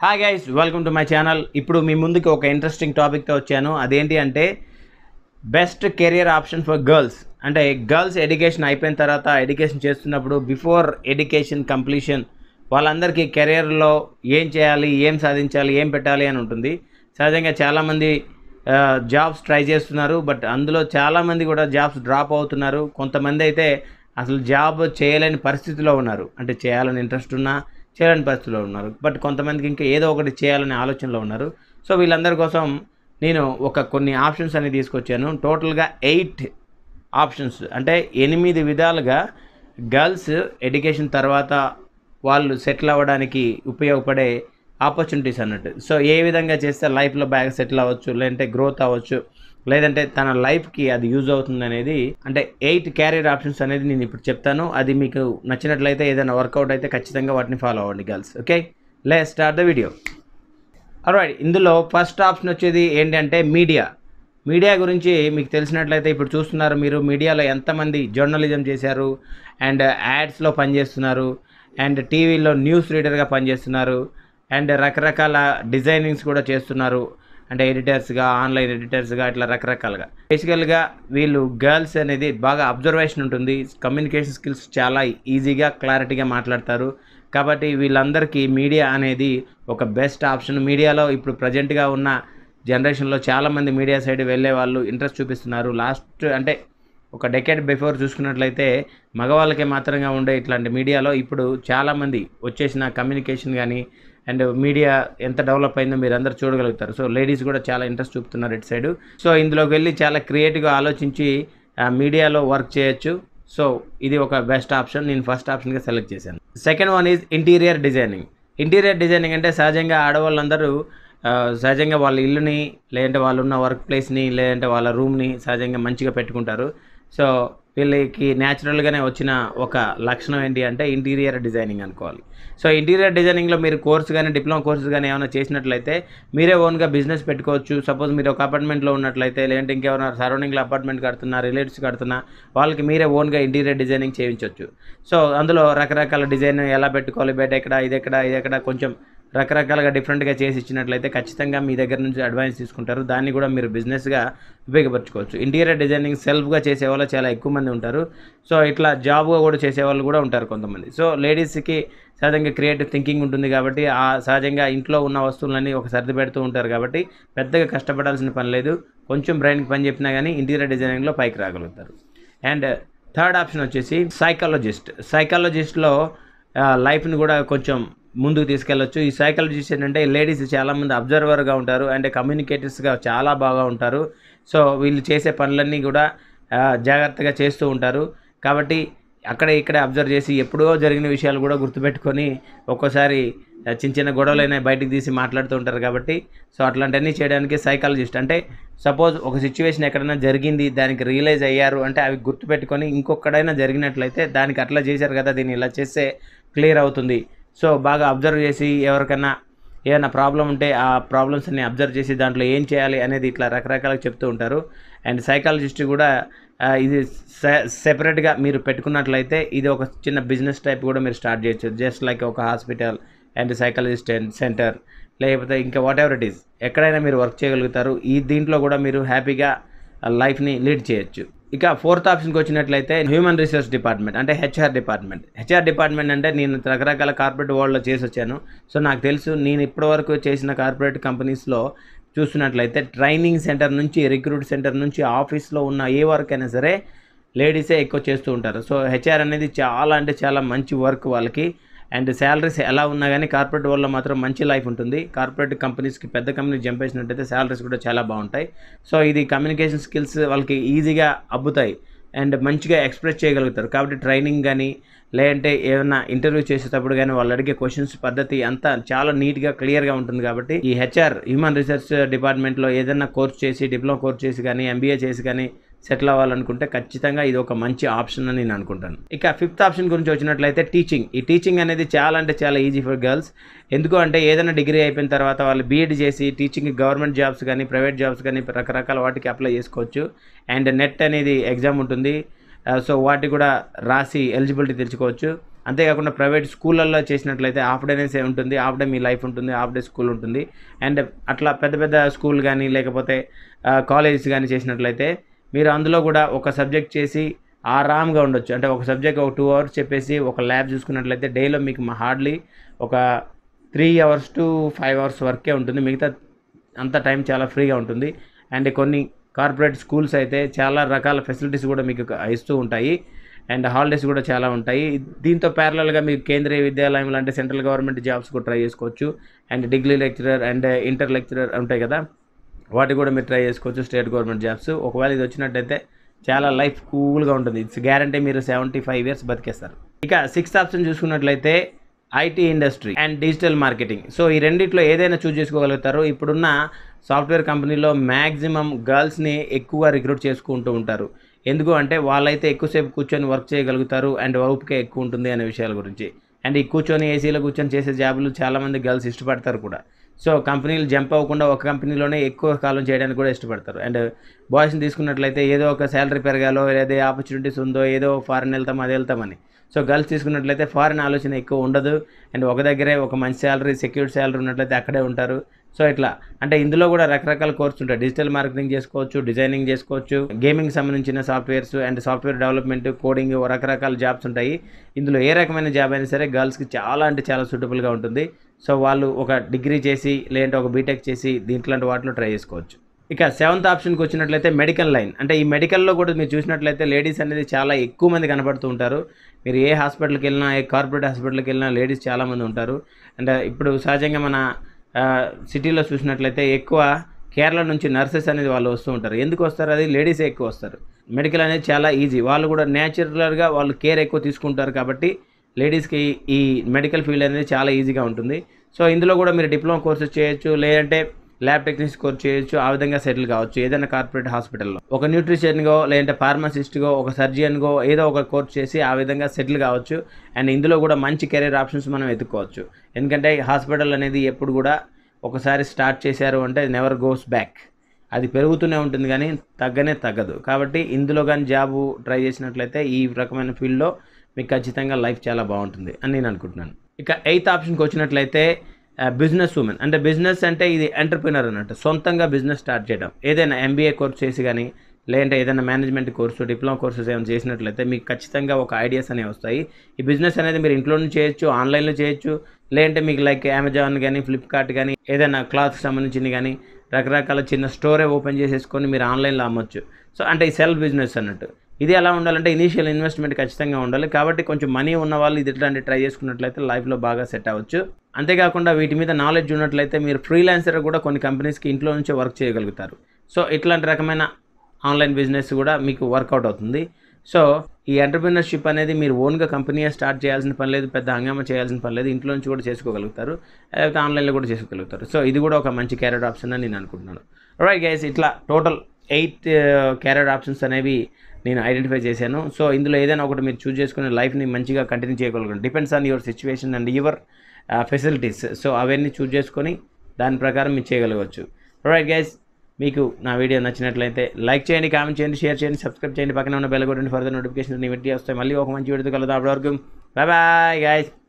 hi guys welcome to my channel ఇప్పుడు మీ ముందుకి ఒక ఇంట్రెస్టింగ్ టాపిక్తో వచ్చాను అదేంటి అంటే best career option for girls అంటే గర్ల్స్ ఎడ్యుకేషన్ అయిపోయిన తర్వాత ఎడ్యుకేషన్ చేస్తున్నప్పుడు బిఫోర్ ఎడ్యుకేషన్ కంప్లీషన్ వాళ్ళందరికీ కెరియర్లో ఏం చేయాలి ఏం సాధించాలి ఏం పెట్టాలి అని ఉంటుంది సహజంగా చాలామంది జాబ్స్ ట్రై చేస్తున్నారు బట్ అందులో చాలామంది కూడా జాబ్స్ డ్రాప్ అవుతున్నారు కొంతమంది అయితే అసలు జాబ్ చేయలేని పరిస్థితిలో ఉన్నారు అంటే చేయాలని ఇంట్రెస్ట్ ఉన్నా చేయలేని పరిస్థితిలో ఉన్నారు బట్ కొంతమందికి ఇంకా ఏదో ఒకటి చేయాలనే ఆలోచనలో ఉన్నారు సో వీళ్ళందరి కోసం నేను ఒక కొన్ని ఆప్షన్స్ అనేది తీసుకొచ్చాను టోటల్గా ఎయిట్ ఆప్షన్స్ అంటే ఎనిమిది విధాలుగా గర్ల్స్ ఎడ్యుకేషన్ తర్వాత వాళ్ళు సెటిల్ అవ్వడానికి ఉపయోగపడే ఆపర్చునిటీస్ అన్నట్టు సో ఏ విధంగా చేస్తే లైఫ్లో బాగా సెటిల్ అవ్వచ్చు లేదంటే గ్రోత్ అవ్వచ్చు లేదంటే తన లైఫ్కి అది యూజ్ అవుతుంది అనేది అంటే ఎయిట్ క్యారియర్ ఆప్షన్స్ అనేది నేను ఇప్పుడు చెప్తాను అది మీకు నచ్చినట్లయితే ఏదైనా వర్కౌట్ అయితే ఖచ్చితంగా వాటిని ఫాలో అవ్వండి గర్ల్స్ ఓకే లే స్టార్ట్ ద వీడియో alright ఇందులో ఫస్ట్ ఆప్షన్ వచ్చేది ఏంటంటే మీడియా మీడియా గురించి మీకు తెలిసినట్లయితే ఇప్పుడు చూస్తున్నారు మీరు మీడియాలో ఎంతమంది జర్నలిజం చేశారు అండ్ యాడ్స్లో పనిచేస్తున్నారు అండ్ టీవీలో న్యూస్ రీడర్గా పనిచేస్తున్నారు అండ్ రకరకాల డిజైనింగ్స్ కూడా చేస్తున్నారు అంటే ఎడిటర్స్గా ఆన్లైన్ ఎడిటర్స్గా ఇట్లా రకరకాలుగా బేసికల్గా వీళ్ళు గర్ల్స్ అనేది బాగా అబ్జర్వేషన్ ఉంటుంది కమ్యూనికేషన్ స్కిల్స్ చాలా ఈజీగా క్లారిటీగా మాట్లాడతారు కాబట్టి వీళ్ళందరికీ మీడియా అనేది ఒక బెస్ట్ ఆప్షన్ మీడియాలో ఇప్పుడు ప్రజెంట్గా ఉన్న జనరేషన్లో చాలామంది మీడియా సైడ్ వెళ్ళే వాళ్ళు ఇంట్రెస్ట్ చూపిస్తున్నారు లాస్ట్ అంటే ఒక డెకేడ్ బిఫోర్ చూసుకున్నట్లయితే మగవాళ్ళకే మాత్రంగా ఉండే ఇట్లాంటి మీడియాలో ఇప్పుడు చాలామంది వచ్చేసిన కమ్యూనికేషన్ కానీ అండ్ మీడియా ఎంత డెవలప్ అయిందో మీరు అందరు చూడగలుగుతారు సో లేడీస్ కూడా చాలా ఇంట్రెస్ట్ చూపుతున్నారు ఇటు సైడ్ సో ఇందులోకి వెళ్ళి చాలా క్రియేటివ్గా ఆలోచించి ఆ, మీడియాలో వర్క్ చేయొచ్చు సో ఇది ఒక బెస్ట్ ఆప్షన్ నేను ఫస్ట్ ఆప్షన్గా సెలెక్ట్ చేశాను second one is interior designing interior designing అంటే సహజంగా ఆడవాళ్ళందరూ ఆ, సహజంగా వాళ్ళ ఇల్లుని లేదంటే వాళ్ళు ఉన్న వర్క్ ప్లేస్ని లేదంటే వాళ్ళ రూమ్ని సహజంగా మంచిగా పెట్టుకుంటారు సో వీళ్ళకి న్యాచురల్గానే వచ్చిన ఒక లక్షణం ఏంటి అంటే ఇంటీరియర్ డిజైనింగ్ అనుకోవాలి సో ఇంటీరియర్ డిజైనింగ్లో మీరు కోర్స్ కానీ డిప్లొమా కోర్స్ కానీ ఏమైనా చేసినట్లయితే మీరే ఓన్గా బిజినెస్ పెట్టుకోవచ్చు సపోజ్ మీరు ఒక అపార్ట్మెంట్లో ఉన్నట్లయితే లేదంటే ఇంకెవరైనా సరౌండింగ్లో అపార్ట్మెంట్ కడుతున్నా రిలేటివ్స్ కడుతున్నా వాళ్ళకి మీరే ఓన్గా ఇంటీరియర్ డిజైనింగ్ చేయించవచ్చు సో అందులో రకరకాల డిజైన్ ఎలా పెట్టుకోవాలి బయట ఎక్కడ ఇది ఎక్కడ ఇది ఎక్కడ కొంచెం రకరకాలుగా డిఫరెంట్గా చేసి ఇచ్చినట్లయితే ఖచ్చితంగా మీ దగ్గర నుంచి అడ్వాన్స్ తీసుకుంటారు దాన్ని కూడా మీరు బిజినెస్గా ఉపయోగపరచుకోవచ్చు ఇంటీరియర్ డిజైనింగ్ సెల్ఫ్గా చేసే వాళ్ళు చాలా ఎక్కువ మంది ఉంటారు సో ఇట్లా జాబ్గా కూడా చేసే వాళ్ళు కూడా ఉంటారు కొంతమంది సో లేడీస్కి సహజంగా క్రియేటివ్ థింకింగ్ ఉంటుంది కాబట్టి ఆ సహజంగా ఇంట్లో ఉన్న వస్తువులన్నీ ఒక సర్ది పెడుతూ ఉంటారు కాబట్టి పెద్దగా కష్టపడాల్సిన పని లేదు కొంచెం బ్రెయిన్కి పని చెప్పినా కానీ ఇంటీరియర్ డిజైనింగ్లో పైకి రాగలుగుతారు అండ్ థర్డ్ ఆప్షన్ వచ్చేసి సైకాలజిస్ట్ సైకాలజిస్ట్లో లైఫ్ని కూడా కొంచెం ముందుకు తీసుకెళ్ళొచ్చు ఈ సైకాలజిస్ట్ ఏంటంటే లేడీస్ చాలామంది అబ్జర్వర్గా ఉంటారు అండ్ కమ్యూనికేటర్స్గా చాలా బాగా ఉంటారు సో వీళ్ళు చేసే పనులన్నీ కూడా ఆ, జాగ్రత్తగా చేస్తూ ఉంటారు కాబట్టి అక్కడ ఇక్కడ అబ్జర్వ్ చేసి ఎప్పుడో జరిగిన విషయాలు కూడా గుర్తుపెట్టుకొని ఒక్కోసారి ఆ, చిన్న చిన్న గొడవలైనా బయటికి తీసి మాట్లాడుతూ ఉంటారు కాబట్టి సో అట్లాంటివన్నీ చేయడానికి సైకాలజిస్ట్ అంటే సపోజ్ ఒక సిచ్యువేషన్ ఎక్కడైనా జరిగింది దానికి రియలైజ్ అయ్యారు అంటే అవి గుర్తుపెట్టుకొని ఇంకొకడైనా జరిగినట్లయితే దానికి అట్లా చేశారు కదా దీన్ని ఇలా చేస్తే క్లియర్ అవుతుంది సో బాగా అబ్జర్వ్ చేసి ఎవరికైనా ఏమైనా ప్రాబ్లం ఉంటే ఆ ప్రాబ్లమ్స్ అన్ని అబ్జర్వ్ చేసి దాంట్లో ఏం చేయాలి అనేది ఇట్లా రకరకాలుగా చెప్తూ ఉంటారు అండ్ సైకాలజిస్ట్ కూడా ఆ, ఇది సెపరేట్గా మీరు పెట్టుకున్నట్లయితే ఇది ఒక చిన్న బిజినెస్ టైప్ కూడా మీరు స్టార్ట్ చేయొచ్చు జస్ట్ లైక్ ఒక హాస్పిటల్ అండ్ సైకాలజిస్ట్ సెంటర్ లేకపోతే ఇంకా వాట్ ఎవర్ ఇట్ ఈస్ ఎక్కడైనా మీరు వర్క్ చేయగలుగుతారు ఈ దీంట్లో కూడా మీరు హ్యాపీగా లైఫ్ని లీడ్ చేయొచ్చు ఇక ఫోర్త్ ఆప్షన్కి వచ్చినట్లయితే హ్యూమన్ రిసోర్స్ డిపార్ట్మెంట్ అంటే హెచ్ఆర్ డిపార్ట్మెంట్ హెచ్ఆర్ డిపార్ట్మెంట్ అంటే నేను రకరకాల కార్పొరేట్ వరల్డ్లో చేసి వచ్చాను సో నాకు తెలుసు నేను ఇప్పటివరకు చేసిన కార్పొరేట్ కంపెనీస్లో చూస్తున్నట్లయితే ట్రైనింగ్ సెంటర్ నుంచి రిక్రూట్ సెంటర్ నుంచి ఆఫీస్లో ఉన్న ఏ వర్క్ అయినా సరే లేడీసే ఎక్కువ చేస్తూ ఉంటారు సో హెచ్ఆర్ అనేది చాలా అంటే చాలా మంచి వర్క్ వాళ్ళకి అండ్ శాలరీస్ ఎలా ఉన్నా కానీ కార్పొరేట్ వల్ల మాత్రం మంచి లైఫ్ ఉంటుంది కార్పొరేట్ కంపెనీస్కి పెద్ద కంపెనీ జంప్ చేసినట్టయితే శాలరీస్ కూడా చాలా బాగుంటాయి సో ఇది కమ్యూనికేషన్ స్కిల్స్ వాళ్ళకి ఈజీగా అబ్బుతాయి అండ్ మంచిగా ఎక్స్ప్రెస్ చేయగలుగుతారు కాబట్టి ట్రైనింగ్ కానీ లేదంటే ఏమైనా ఇంటర్వ్యూ చేసేటప్పుడు కానీ వాళ్ళు అడిగే క్వశ్చన్స్ పద్ధతి అంతా చాలా నీట్గా క్లియర్గా ఉంటుంది కాబట్టి ఈ హెచ్ఆర్ హ్యూమన్ రీసెర్చ్ డిపార్ట్మెంట్లో ఏదైనా కోర్స్ చేసి డిప్లొమా కోర్స్ చేసి కానీ ఎంబీఏ చేసి కానీ సెటిల్ అవ్వాలనుకుంటే ఖచ్చితంగా ఇది ఒక మంచి ఆప్షన్ అని నేను అనుకుంటాను ఇక ఫిఫ్త్ ఆప్షన్ గురించి వచ్చినట్లయితే టీచింగ్ ఈ టీచింగ్ అనేది చాలా అంటే చాలా ఈజీ ఫర్ గర్ల్స్ ఎందుకు అంటే ఏదైనా డిగ్రీ అయిపోయిన తర్వాత వాళ్ళు బీఎడ్ చేసి టీచింగ్ గవర్నమెంట్ జాబ్స్ కానీ ప్రైవేట్ జాబ్స్ కానీ రకరకాల వాటికి అప్లై చేసుకోవచ్చు అండ్ నెట్ అనేది ఎగ్జామ్ ఉంటుంది సో వాటి కూడా రాసి ఎలిజిబిలిటీ తెచ్చుకోవచ్చు అంతేకాకుండా ప్రైవేట్ స్కూళ్ళల్లో చేసినట్లయితే హాఫ్ డే అనేసి ఉంటుంది హాఫ్ డే మీ లైఫ్ ఉంటుంది హాఫ్ డే స్కూల్ ఉంటుంది అండ్ అట్లా పెద్ద పెద్ద స్కూల్ కానీ లేకపోతే కాలేజెస్ కానీ చేసినట్లయితే మీరు అందులో కూడా ఒక సబ్జెక్ట్ చేసి ఆరామ్గా ఉండొచ్చు అంటే ఒక సబ్జెక్ట్ ఒక టూ అవర్స్ చెప్పేసి ఒక ల్యాబ్ చూసుకున్నట్లయితే డేలో మీకు హార్డ్లీ ఒక three hours to five hours వర్కే ఉంటుంది మిగతా అంత టైం చాలా ఫ్రీగా ఉంటుంది అండ్ కొన్ని కార్పొరేట్ స్కూల్స్ అయితే చాలా రకాల ఫెసిలిటీస్ కూడా మీకు ఇస్తూ ఉంటాయి అండ్ హాలిడేస్ కూడా చాలా ఉంటాయి దీంతో ప్యారలల్గా మీకు కేంద్రీయ విద్యాలయం లాంటి సెంట్రల్ గవర్నమెంట్ జాబ్స్ కూడా ట్రై చేసుకోవచ్చు and degree lecturer and inter lecturer ఉంటాయి కదా వాటి కూడా మీరు ట్రై చేసుకోవచ్చు స్టేట్ గవర్నమెంట్ జాబ్స్ ఒకవేళ ఇది వచ్చినట్టయితే చాలా లైఫ్ కూల్గా ఉంటుంది ఇట్స్ గ్యారంటీ మీరు సెవెంటీ ఫైవ్ ఇయర్స్ బతికేస్తారు ఇక సిక్స్త్ ఆప్షన్ చూసుకున్నట్లయితే IT industry and digital marketing so ఈ రెండిట్లో ఏదైనా చూస్ చేసుకోగలుగుతారు ఇప్పుడున్న సాఫ్ట్వేర్ కంపెనీలో మ్యాక్సిమం గర్ల్స్ని ఎక్కువ రిక్రూట్ చేసుకుంటూ ఉంటారు ఎందుకు అంటే వాళ్ళైతే ఎక్కువసేపు కూర్చొని వర్క్ చేయగలుగుతారు అండ్ ఓపిక ఎక్కువ ఉంటుంది అనే విషయాల గురించి అండ్ ఈ కూర్చొని ఏసీలో కూర్చొని చేసే జాబులు చాలామంది గర్ల్స్ ఇష్టపడతారు కూడా సో కంపెనీలు జంప్ అవ్వకుండా ఒక కంపెనీలోనే ఎక్కువ కాలం చేయడానికి కూడా ఇష్టపడతారు అండ్ బాయ్స్ని తీసుకున్నట్లయితే ఏదో ఒక శాలరీ పెరగాలో లేదా ఆపర్చునిటీస్ ఉందో ఏదో ఫారెన్ వెళ్తాం అది వెళ్తామని సో గర్ల్స్ తీసుకున్నట్లయితే ఫారెన్ ఆలోచన ఎక్కువ ఉండదు అండ్ ఒక దగ్గరే ఒక మంచి శాలరీ సెక్యూర్ శాలరీ ఉన్నట్లయితే అక్కడే ఉంటారు సో ఇట్లా అంటే ఇందులో కూడా రకరకాల కోర్సు ఉంటాయి డిజిటల్ మార్కెటింగ్ చేసుకోవచ్చు డిజైనింగ్ చేసుకోవచ్చు గేమింగ్ సంబంధించిన softwares and software development coding రకరకాల జాబ్స్ ఉంటాయి ఇందులో ఏ రకమైన జాబ్ అయినా సరే గర్ల్స్కి చాలా అంటే చాలా సూటబుల్గా ఉంటుంది సో వాళ్ళు ఒక డిగ్రీ చేసి లేదంటే ఒక బీటెక్ చేసి దీంట్లాంటి వాటిలో ట్రై చేసుకోవచ్చు ఇక సెవెంత్ ఆప్షన్కి వచ్చినట్లయితే మెడికల్ లైన్ అంటే ఈ మెడికల్లో కూడా మీరు చూసినట్లయితే లేడీస్ అనేది చాలా ఎక్కువ మంది కనబడుతూ ఉంటారు మీరు ఏ హాస్పిటల్కి వెళ్ళినా ఏ కార్పొరేట్ హాస్పిటల్కి వెళ్ళినా లేడీస్ చాలామంది ఉంటారు అండ్ ఇప్పుడు సహజంగా మన సిటీలో చూసినట్లయితే ఎక్కువ కేరళ నుంచి నర్సెస్ అనేది వాళ్ళు వస్తూ ఉంటారు ఎందుకు వస్తారు అది లేడీసే ఎక్కువ వస్తారు మెడికల్ అనేది చాలా ఈజీ వాళ్ళు కూడా న్యాచురల్గా వాళ్ళు కేర్ ఎక్కువ తీసుకుంటారు కాబట్టి లేడీస్కి ఈ మెడికల్ ఫీల్డ్ అనేది చాలా ఈజీగా ఉంటుంది సో ఇందులో కూడా మీరు డిప్లొమా కోర్సెస్ చేయొచ్చు లేదంటే ల్యాబ్ టెక్నీషియన్ కోర్స్ చేయొచ్చు ఆ విధంగా సెటిల్ కావచ్చు ఏదైనా కార్పొరేట్ హాస్పిటల్లో ఒక న్యూట్రిషన్గో లేదంటే ఫార్మసిస్ట్గో ఒక సర్జియన్గో ఏదో ఒక కోర్స్ చేసి ఆ విధంగా సెటిల్ కావచ్చు అండ్ ఇందులో కూడా మంచి కెరీర్ ఆప్షన్స్ మనం ఎత్తుకోవచ్చు ఎందుకంటే హాస్పిటల్ అనేది ఎప్పుడు కూడా ఒకసారి స్టార్ట్ చేశారు అంటే నెవర్ గోస్ బ్యాక్ అది పెరుగుతూనే ఉంటుంది కానీ తగ్గనే తగ్గదు కాబట్టి ఇందులో కానీ జాబు ట్రై చేసినట్లయితే ఈ రకమైన ఫీల్డ్లో మీకు ఖచ్చితంగా లైఫ్ చాలా బాగుంటుంది అని నేను అనుకుంటున్నాను ఇక ఎయిత్ ఆప్షన్కి వచ్చినట్లయితే బిజినెస్ ఉమెన్ అంటే బిజినెస్ అంటే ఇది ఎంటర్ప్రినర్ అన్నట్టు సొంతంగా బిజినెస్ స్టార్ట్ చేయడం ఏదైనా ఎంబీఏ కోర్స్ చేసి కానీ లేదంటే ఏదైనా మేనేజ్మెంట్ కోర్సు డిప్లొమా కోర్సెస్ ఏమైనా చేసినట్లయితే మీకు ఖచ్చితంగా ఒక ఐడియాస్ అనేవి వస్తాయి ఈ బిజినెస్ అనేది మీరు ఇంట్లో నుంచి చేయొచ్చు ఆన్లైన్లో చేయొచ్చు లేదంటే మీకు లైక్ అమెజాన్ కానీ ఫ్లిప్కార్ట్ కానీ ఏదైనా క్లాత్కి సంబంధించింది కానీ రకరకాల చిన్న స్టోరే ఓపెన్ చేసేసుకొని మీరు ఆన్లైన్లో అమ్మొచ్చు సో అంటే ఈ సెల్ఫ్ బిజినెస్ అన్నట్టు ఇది ఎలా ఉండాలంటే ఇనీషియల్ ఇన్వెస్ట్మెంట్ ఖచ్చితంగా ఉండాలి కాబట్టి కొంచెం మనీ ఉన్న వాళ్ళు ఇది ఇట్లాంటి ట్రై చేసుకున్నట్లయితే లైఫ్లో బాగా సెట్ అవ్వచ్చు అంతేకాకుండా వీటి మీద నాలెడ్జ్ ఉన్నట్లయితే మీరు ఫ్రీలాన్సర్ కూడా కొన్ని కంపెనీస్కి ఇంట్లో నుంచే వర్క్ చేయగలుగుతారు సో ఇట్లాంటి రకమైన ఆన్లైన్ బిజినెస్ కూడా మీకు వర్కౌట్ అవుతుంది సో ఈ ఎంటర్ప్రినర్షిప్ అనేది మీరు ఓన్గా కంపెనీ స్టార్ట్ చేయాల్సిన పని లేదు పెద్ద హంగామా చేయాల్సిన పని లేదు ఇంట్లో నుంచి కూడా చేసుకోగలుగుతారు లేకపోతే ఆన్లైన్లో కూడా చేసుకోగలుగుతారు సో ఇది కూడా ఒక మంచి క్యారెట్ ఆప్షన్ అని నేను అనుకుంటున్నాను రైట్ గైస్ ఇట్లా టోటల్ ఎయిట్ క్యారెట్ ఆప్షన్స్ అనేవి నేను ఐడెంటిఫై చేశాను సో ఇందులో ఏదైనా ఒకటి మీరు చూస్ చేసుకుని లైఫ్ని మంచిగా కంటిన్యూ చేయగలగండి depends on your situation and your facilities so అవన్నీ చూస్ చేసుకొని దాని ప్రకారం మీరు చేయగలగవచ్చు రైట్ గైస్ మీకు నా వీడియో నచ్చినట్లయితే లైక్ చేయండి కామెంట్ చేయండి షేర్ చేయండి సబ్స్క్రైబ్ చేయండి పక్కన ఉన్న బెల్ కొట్టండి ఫర్దర్ నోటిఫికేషన్ ఇవన్నీ వస్తాయి మళ్ళీ ఒక మంచి వీడియో కలుద్దాం అప్పటి వరకు బాయ్ బాయ్ గైస్